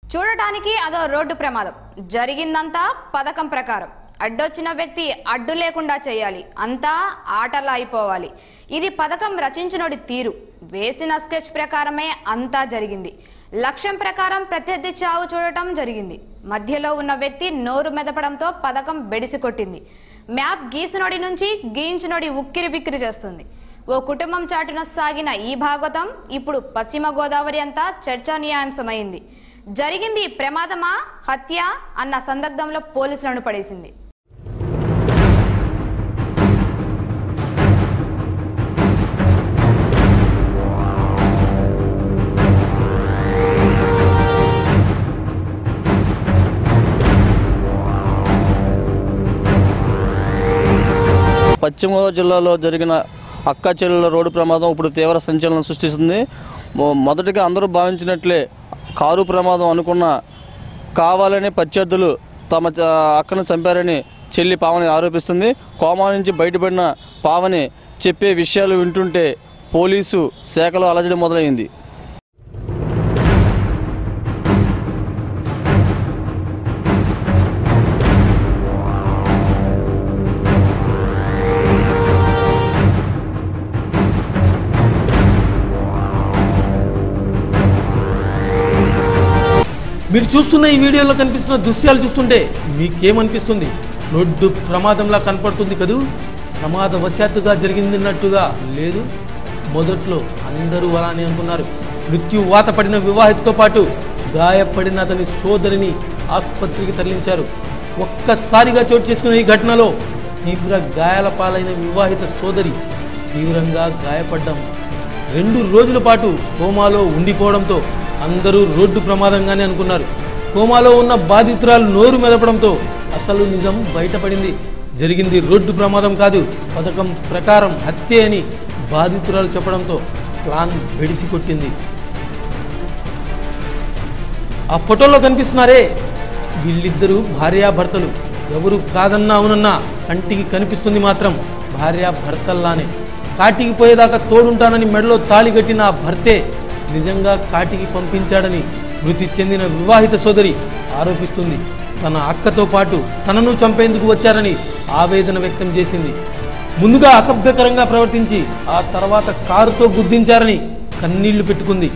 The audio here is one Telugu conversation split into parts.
చూడటానికి అదో రోడ్డు ప్రమాదం జరిగిందంతా పథకం ప్రకారం అడ్డొచ్చిన వ్యక్తి అడ్డు లేకుండా చేయాలి అంతా ఆటలా అయిపోవాలి ఇది పథకం రచించినోడి తీరు వేసిన స్కెచ్ ప్రకారమే అంతా జరిగింది లక్ష్యం ప్రకారం ప్రత్యర్థి చావు చూడటం జరిగింది మధ్యలో ఉన్న వ్యక్తి నోరు మెదపడంతో పథకం బెడిసి కొట్టింది మ్యాప్ గీసినోడి నుంచి గీయించినోడి ఉక్కిరి బిక్కిరి చేస్తుంది ఓ కుటుంబం చాటున సాగిన ఈ భాగవతం ఇప్పుడు పశ్చిమ గోదావరి అంతా చర్చానీయాంశమైంది జరిగింది ప్రమాదమా హత్య అన్న సందగ్ధంలో పోలీసులను పడేసింది పశ్చిమ గోదావరి జిల్లాలో జరిగిన అక్క చెల్లెల రోడ్డు ప్రమాదం ఇప్పుడు తీవ్ర సంచలనం సృష్టిస్తుంది మొ- మొదటిగా అందరూ భావించినట్లే కారు ప్రమాదం అనుకున్న కావాలని ప్రత్యర్థులు తమ చ- అక్కను చంపారని చెల్లి పావని ఆరోపిస్తుంది కోమా నుంచి బయటపడిన పావని చెప్పే విషయాలు వింటుంటే పోలీసు శాఖలో అలజడి మొదలైంది మీరు చూస్తున్న ఈ వీడియోలో కనిపిస్తున్న దృశ్యాలు చూస్తుంటే మీకేమనిపిస్తుంది రోడ్డు ప్రమాదంలా కనపడుతుంది కదూ ప్రమాదవశాత్తుగా జరిగిందన్నట్టుగా లేదు మొదట్లో అందరూ అలానే అనుకున్నారు మృత్యు వాత పడిన వివాహితతో పాటు గాయపడిన అతని సోదరిని ఆసుపత్రికి తరలించారు ఒక్కసారిగా చోటు చేసుకున్న ఈ ఘటనలో తీవ్ర గాయాల పాలైన వివాహిత సోదరి తీవ్రంగా గాయపడ్డం రెండు రోజుల పాటు కోమాలో ఉండిపోవడంతో అందరూ రోడ్డు ప్రమాదంగానే అనుకున్నారు కోమాలో ఉన్న బాధితురాలు నోరు మెదపడంతో అసలు నిజం బయటపడింది జరిగింది రోడ్డు ప్రమాదం కాదు పథకం ప్రకారం హత్య అని బాధితురాలు చెప్పడంతో ప్లాన్ వెడిసి కొట్టింది ఆ ఫోటోలో కనిపిస్తున్నారే వీళ్ళిద్దరూ భార్యాభర్తలు ఎవరు కాదన్నా అవునన్నా కంటికి కనిపిస్తుంది మాత్రం భార్యాభర్తల్లానే కాటికి పోయేదాకా తోడుంటానని మెడలో తాళి కట్టిన ఆ భర్తే నిజంగా కాటికి పంపించాడని మృతి చెందిన వివాహిత సోదరి ఆరోపిస్తుంది తన అక్కతో పాటు తనను చంపేందుకు వచ్చారని ఆవేదన వ్యక్తం చేసింది ముందుగా అసభ్యకరంగా ప్రవర్తించి ఆ తర్వాత కారుతో గుద్దించారని కన్నీళ్లు పెట్టుకుంది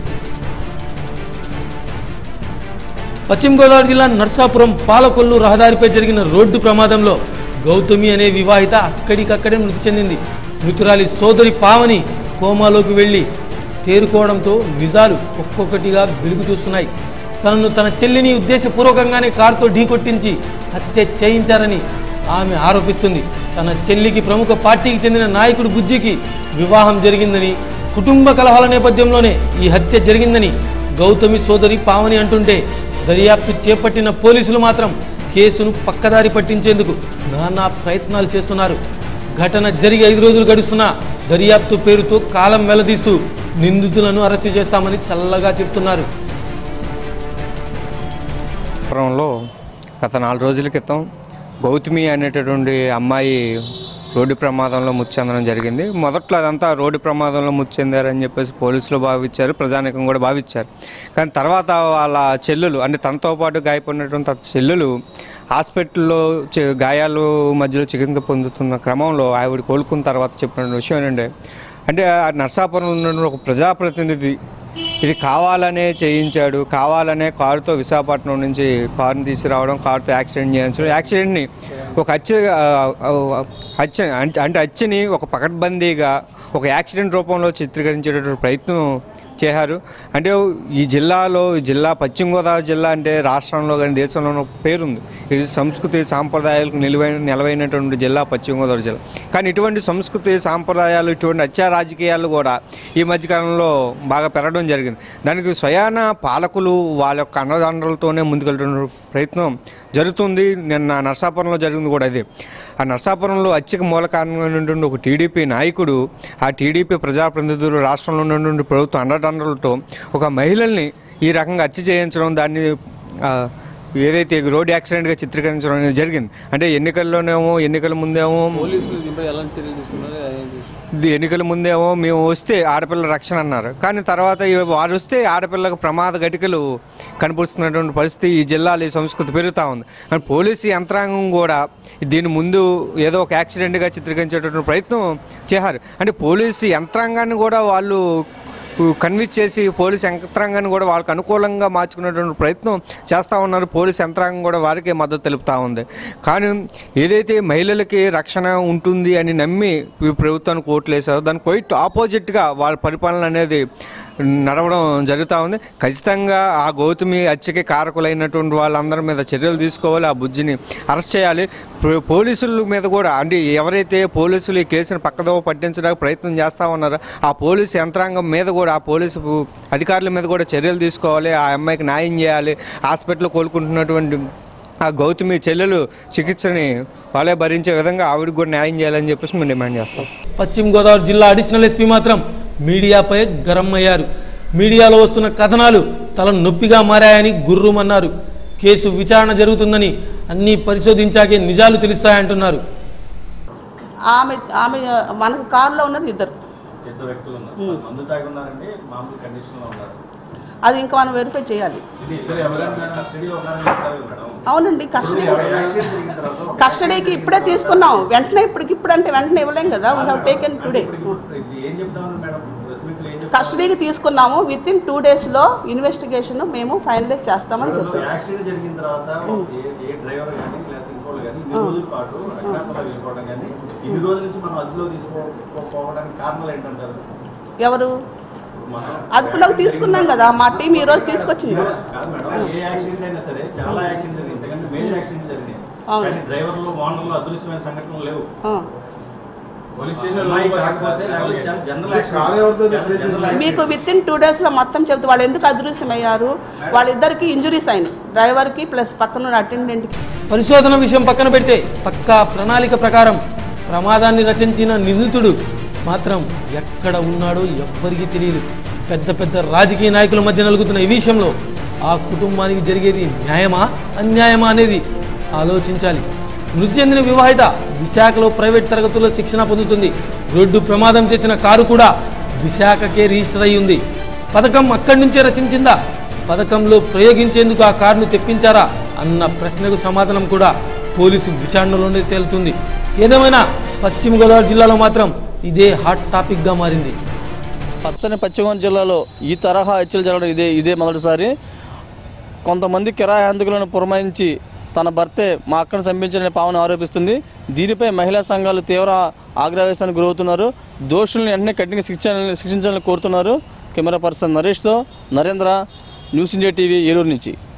పశ్చిమ గోదావరి జిల్లా నర్సాపురం పాలకొల్లు రహదారిపై జరిగిన రోడ్డు ప్రమాదంలో గౌతమి అనే వివాహిత అక్కడికక్కడే మృతి చెందింది మృతురాలి సోదరి పావని కోమాలోకి వెళ్ళి తేరుకోవడంతో నిజాలు ఒక్కొక్కటిగా వెలుగు చూస్తున్నాయి తనను తన చెల్లిని ఉద్దేశపూర్వకంగానే కారుతో ఢీకొట్టించి హత్య చేయించారని ఆమె ఆరోపిస్తుంది తన చెల్లికి ప్రముఖ పార్టీకి చెందిన నాయకుడు బుజ్జికి వివాహం జరిగిందని కుటుంబ కలహాల నేపథ్యంలోనే ఈ హత్య జరిగిందని గౌతమి సోదరి పావని అంటుంటే దర్యాప్తు చేపట్టిన పోలీసులు మాత్రం కేసును పక్కదారి పట్టించేందుకు నానా ప్రయత్నాలు చేస్తున్నారు ఘటన జరిగి ఐదు రోజులు గడుస్తున్నా దర్యాప్తు పేరుతో కాలం వెల్లదీస్తూ నిందితులను అరెస్టు చేస్తామని చల్లగా చెప్తున్నారు పురంలో గత నాలుగు రోజుల క్రితం గౌతమి అనేటటువంటి అమ్మాయి రోడ్డు ప్రమాదంలో మృతి చెందడం జరిగింది మొదట్లో అదంతా రోడ్డు ప్రమాదంలో మృతి చెందారని చెప్పేసి పోలీసులు భావించారు ప్రజానికం కూడా భావించారు కానీ తర్వాత వాళ్ళ చెల్లెలు అంటే తనతో పాటు గాయపడినటువంటి తన చెల్లెలు హాస్పిటల్లో చి- గాయాలు మధ్యలో చికిత్స పొందుతున్న క్రమంలో ఆవిడ కోలుకున్న తర్వాత చెప్పిన విషయం ఏంటంటే అంటే ఆ నర్సాపురంలో ఉన్న ఒక ప్రజాప్రతినిధి ఇది కావాలనే చేయించాడు కావాలనే కారుతో విశాఖపట్నం నుంచి కారుని తీసుకురావడం కారుతో యాక్సిడెంట్ చేయించడం యాక్సిడెంట్ని ఒక హత్య ఆ, ఆ, హత్య అంటే అంటే హత్యని ఒక పకడ్బందీగా ఒక యాక్సిడెంట్ రూపంలో చిత్రీకరించేటటువంటి ప్రయత్నం చేశారు అంటే ఈ జిల్లాలో ఈ జిల్లా పశ్చిమ గోదావరి జిల్లా అంటే రాష్ట్రంలో కానీ దేశంలో ఒక పేరుంది ఇది సంస్కృతి సాంప్రదాయాలకు నిలువైన నిలవైనటువంటి జిల్లా పశ్చిమ గోదావరి జిల్లా కానీ ఇటువంటి సంస్కృతి సాంప్రదాయాలు ఇటువంటి హత్యా రాజకీయాలు కూడా ఈ మధ్యకాలంలో బాగా పెరగడం జరిగింది దానికి స్వయాన పాలకులు వాళ్ళ యొక్క అండదండలతోనే ముందుకెళ్తున్న ప్రయత్నం జరుగుతుంది నిన్న నర్సాపురంలో జరిగింది కూడా అదే ఆ నర్సాపురంలో హత్యకు మూల కారణమైనటువంటి ఒక టీడీపీ నాయకుడు ఆ టీడీపీ ప్రజాప్రతినిధులు రాష్ట్రంలో ఉన్నటువంటి ప్రభుత్వ అండదండలతో ఒక మహిళల్ని ఈ రకంగా హత్య చేయించడం దాన్ని ఆ, ఏదైతే రోడ్ యాక్సిడెంట్గా చిత్రీకరించడం అనేది జరిగింది అంటే ఎన్నికల్లోనేమో ఎన్నికల ముందేమో పోలీసులు ఎలాంటి చర్యలు తీసుకున్నారు ఇది ఎన్నికల ముందేమో మేము వస్తే ఆడపిల్ల రక్షణ అన్నారు కానీ తర్వాత ఈ- వారు వస్తే ఆడపిల్లకు ప్రమాద ఘటికలు కనిపిస్తున్నటువంటి పరిస్థితి ఈ జిల్లాలో ఈ సంస్కృతి పెరుగుతూ ఉంది కానీ పోలీసు యంత్రాంగం కూడా దీని ముందు ఏదో ఒక యాక్సిడెంట్గా చిత్రీకరించేటటువంటి ప్రయత్నం చేశారు అంటే పోలీసు యంత్రాంగాన్ని కూడా వాళ్ళు కన్విన్స్ చేసి పోలీస్ యంత్రాంగాన్ని కూడా వాళ్ళకి అనుకూలంగా మార్చుకునేటువంటి ప్రయత్నం చేస్తూ ఉన్నారు పోలీస్ యంత్రాంగం కూడా వారికే మద్దతు తెలుపుతూ ఉంది కానీ ఏదైతే మహిళలకి రక్షణ ఉంటుంది అని నమ్మి ఈ ప్రభుత్వానికి ఓట్లు వేశారో దానికి క్వైట్ ఆపోజిట్గా వాళ్ళ పరిపాలన అనేది నడవడం జరుగుతూ ఉంది ఖచ్చితంగా ఆ గౌతమి హత్యకి కారకులైనటువంటి వాళ్ళందరి మీద చర్యలు తీసుకోవాలి ఆ బుజ్జిని అరెస్ట్ చేయాలి పో- పోలీసుల మీద కూడా అంటే ఎవరైతే పోలీసులు ఈ కేసును పక్కదోవ పట్టించడానికి ప్రయత్నం చేస్తూ ఉన్నారో ఆ పోలీసు యంత్రాంగం మీద కూడా ఆ పోలీసు అధికారుల మీద కూడా చర్యలు తీసుకోవాలి ఆ అమ్మాయికి న్యాయం చేయాలి హాస్పిటల్లో కోలుకుంటున్నటువంటి ఆ గౌతమి చెల్లెలు చికిత్సని వాళ్ళే భరించే విధంగా ఆవిడకి కూడా న్యాయం చేయాలని చెప్పేసి మేము డిమాండ్ చేస్తాం పశ్చిమ గోదావరి జిల్లా అడిషనల్ ఎస్పీ మాత్రం మీడియాపై గరం అయ్యారు మీడియాలో వస్తున్న కథనాలు తల నొప్పిగా మారాయని గుర్రుమన్నారు కేసు విచారణ జరుగుతుందని అన్నీ పరిశోధించాకే నిజాలు తెలుస్తాయంటున్నారు ఆమె ఆమె మనకు కారులో ఉన్నది ఇద్దరు ఇద్దరు వ్యక్తులు ఉన్నారు మందు తాగి ఉన్నారండి మామూలు కండిషన్ లో ఉన్నారు అది ఇంకా మనం వెరిఫై చేయాలి ఇది ఇద్దరు ఎవరైనా మేడం కస్టడీలో ఉన్నారని చెప్తారు కదా మేడం అవునండి కస్టడీ యాక్సిడెంట్ జరిగిన తర్వాత కస్టడీకి ఇప్పుడే తీసుకున్నాం వెంటనే ఇప్పటికి ఇప్పుడు అంటే వెంటనే ఇవ్వలేం కదా వీ హ్యావ్ టేకెన్ టుడే ఇది ఏం చెప్తామని మేడం ప్రెస్ మీట్లో ఏం చెప్తారు కస్టడీకి తీసుకున్నాము విత్ ఇన్ టూ డేస్లో ఇన్వెస్టిగేషన్ మేము ఫైనలైజ్ చేస్తామని చెప్తున్నాం యాక్సిడెంట్ జరిగిన తర్వాత ఏ ఏ డ్రైవర్ కానీ లేకపోతే ఇంకోళ్ళు కానీ ఇన్ని రోజుల పాటు అజ్ఞాతంలో వెళ్ళిపోవడం కానీ ఇన్ని రోజుల నుంచి మనం అదుపులో తీసుకోకపోవడానికి కారణాలు ఏంటంటారు ఎవరు మనం అదుపులోకి తీసుకున్నాం కదా మా టీం ఈ రోజు తీసుకొచ్చింది ఈరోజు- కాదు మేడం ఏ యాక్సిడెంట్ అయినా సరే చాలా యాక్సిడెంట్ జరిగింది ఎందుకంటే మేజర్ యాక్సిడెంట్ జరిగినాయి అవును. కానీ డ్రైవర్లు ఓనర్లు అదృశ్యమైన సంఘటనలు లేవు ఆ. పోలీస్ స్టేషన్ కాకపోతే లేకపోతే జన- జనరల్ యాక్సిడెంట్ జనరల్ యాక్సిడెంట్. మీకు విత్ ఇన్ టూ డేస్లో మొత్తం చెప్తే వాళ్ళు ఎందుకు అదృశ్యమయ్యారు వాళ్ళిద్దరికి ఇంజురీస్ అయినాయి డ్రైవర్కి ప్లస్ పక్కన ఉన్న అటెండెంట్కి పరిశోధన విషయం పక్కన పెడితే పక్కా ప్రణాళిక ప్రకారం ప్రమాదాన్ని రచించిన నిందితుడు మాత్రం ఎక్కడ ఉన్నాడో ఎవ్వరికీ తెలియదు పెద్ద పెద్ద రాజకీయ నాయకుల మధ్య నలుగుతున్న ఈ విషయంలో ఆ కుటుంబానికి జరిగేది న్యాయమా అన్యాయమా అనేది ఆలోచించాలి మృతి చెందిన వివాహిత విశాఖలో ప్రైవేట్ తరగతుల్లో శిక్షణ పొందుతుంది రోడ్డు ప్రమాదం చేసిన కారు కూడా విశాఖకే రిజిస్టర్ అయి ఉంది పథకం అక్కడి నుంచే రచించిందా పథకంలో ప్రయోగించేందుకు ఆ కారును తెప్పించారా అన్న ప్రశ్నకు సమాధానం కూడా పోలీసు విచారణలోనే తేలుతుంది ఏదేమైనా పశ్చిమ గోదావరి జిల్లాలో మాత్రం ఇదే హాట్ టాపిక్గా మారింది పచ్చని పశ్చిమ గోదావరి జిల్లాలో ఈ తరహా హత్యలు జరగడం ఇదే ఇదే మొదటిసారి కొంతమంది కిరాయి హంతకులను పురమాయించి తన భర్తే మా అక్కను చంపించిన పావని ఆరోపిస్తుంది దీనిపై మహిళా సంఘాలు తీవ్ర ఆగ్రహవేశానికి గురవుతున్నారు దోషుల్ని వెంటనే కఠినంగా శిక్ష శిక్షించాలని కోరుతున్నారు కెమెరా పర్సన్ నరేష్తో Narendra news India TV Eluru నుంచి